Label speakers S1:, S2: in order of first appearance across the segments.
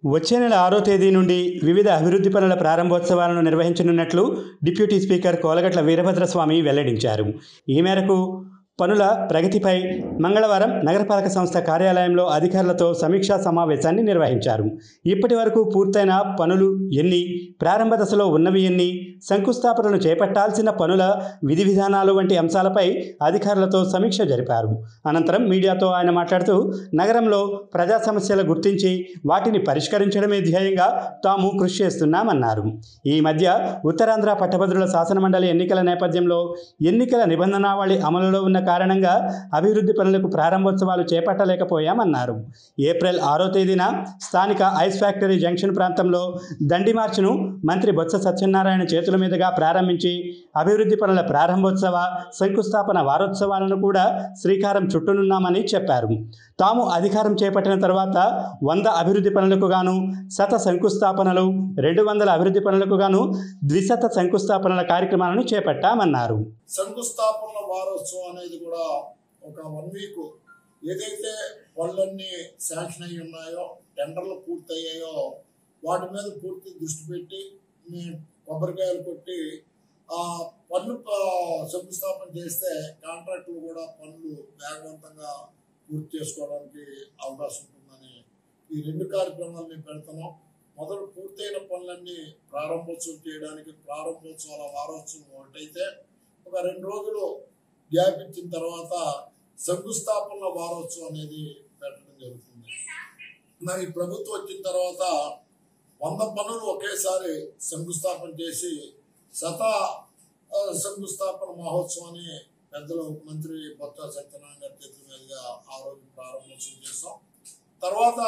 S1: వచ్చే నెల ఆరో తేదీ నుండి వివిధ అభివృద్ధి పనుల ప్రారంభోత్సవాలను నిర్వహించనున్నట్లు డిప్యూటీ స్పీకర్ కోలగట్ల వీరభద్రస్వామి వెల్లడించారు ఈ మేరకు పనుల ప్రగతిపై మంగళవారం నగరపాలక సంస్థ కార్యాలయంలో అధికారులతో సమీక్షా సమావేశాన్ని నిర్వహించారు ఇప్పటి వరకు పూర్తయిన పనులు ఎన్ని ప్రారంభ దశలో ఉన్నవి ఎన్ని శంకుస్థాపనలు చేపట్టాల్సిన పనుల విధి విధానాలు వంటి అంశాలపై అధికారులతో సమీక్ష జరిపారు అనంతరం మీడియాతో ఆయన మాట్లాడుతూ నగరంలో ప్రజా సమస్యలు గుర్తించి వాటిని పరిష్కరించడమే ధ్యేయంగా తాము కృషి చేస్తున్నామన్నారు ఈ మధ్య ఉత్తరాంధ్ర పట్టభద్రుల శాసనమండలి ఎన్నికల నేపథ్యంలో ఎన్నికల నిబంధనావళి అమలులో ఉన్న కారణంగా అభివృద్ధి పనులకు ప్రారంభోత్సవాలు చేపట్టలేకపోయామన్నారు ఏప్రిల్ ఆరో తేదీన స్థానిక ఐస్ ఫ్యాక్టరీ జంక్షన్ ప్రాంతంలో దండి మార్చును మంత్రి బొత్స సత్యనారాయణ చేతుల మీదుగా ప్రారంభించి అభివృద్ధి పనుల ప్రారంభోత్సవ శంకుస్థాపన వారోత్సవాలను కూడా శ్రీకారం చుట్టనున్నామని చెప్పారు తాము అధికారం చేపట్టిన తర్వాత వంద అభివృద్ధి పనులకు గాను శత శంకుస్థాపనలు రెండు వందల అభివృద్ధి పనులకు గాను ద్విశత శంకుస్థాపనల కార్యక్రమాలను చేపట్టామన్నారు
S2: శంకుస్థాపనల వారోత్సవం అనేది కూడా ఒక వన్ వీక్ ఏదైతే పనులన్నీ శాంక్షన్ అయి ఉన్నాయో టెండర్లు పూర్తయ్యాయో వాటి మీద పూర్తి దృష్టి పెట్టి మేము కొబ్బరికాయలు కొట్టి ఆ పనులు ప- శంకుస్థాపన చేస్తే కాంట్రాక్టులు కూడా పనులు వేగవంతంగా పూర్తి చేసుకోవడానికి అవకాశం ఉంటుందని ఈ రెండు కార్యక్రమాలు మేము పెడుతున్నాం మొదలు పూర్తయిన పనులన్నీ ప్రారంభోత్సవం చేయడానికి ప్రారంభోత్సవాల వారోత్సవం ఒకటైతే ఒక రెండు రోజులు గ్యాప్ ఇచ్చిన తర్వాత శంకుస్థాపన వారోత్సవం అనేది పెట్టడం జరుగుతుంది మరి ప్రభుత్వం వచ్చిన తర్వాత వంద పనులు ఒకేసారి శంకుస్థాపన చేసి శత ఆ, శంకుస్థాపన మహోత్సవాన్ని పెద్దలు మంత్రి బొత్స సత్యనారాయణ గారి చేతుల మీదుగా ఆ రోజు ప్రారంభోత్సవం చేస్తాం తర్వాత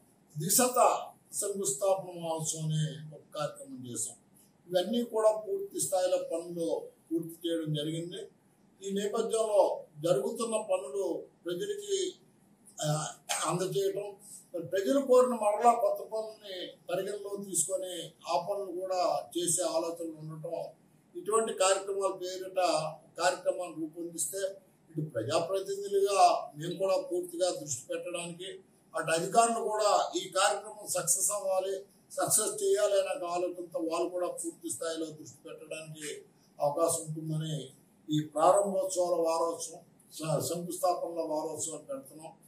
S2: దిశత శంకుస్థాపన మహోత్సవాన్ని ఒక కార్యక్రమం చేసాం ఇవన్నీ కూడా పూర్తి స్థాయిలో పనులు పూర్తి చేయడం జరిగింది ఈ నేపథ్యంలో జరుగుతున్న పనులు ప్రజలకి ఆ, అందజేయటం మరి ప్రజలు కోరిన మరలా కొత్త పనుల్ని పరిగణలో తీసుకొని ఆ పనులు కూడా చేసే ఆలోచనలు ఉండటం ఇటువంటి కార్యక్రమాల పేరిట కార్యక్రమాన్ని రూపొందిస్తే ఇటు ప్రజాప్రతినిధులుగా మేము కూడా పూర్తిగా దృష్టి పెట్టడానికి అటు అధికారులు కూడా ఈ కార్యక్రమం సక్సెస్ అవ్వాలి సక్సెస్ చేయాలి అనే ఒక ఆలోచనతో వాళ్ళు కూడా పూర్తి స్థాయిలో దృష్టి పెట్టడానికి అవకాశం ఉంటుందని ఈ ప్రారంభోత్సవాల వారోత్సవం శ- శంకుస్థాపనల వారోత్సవం పెడుతున్నాం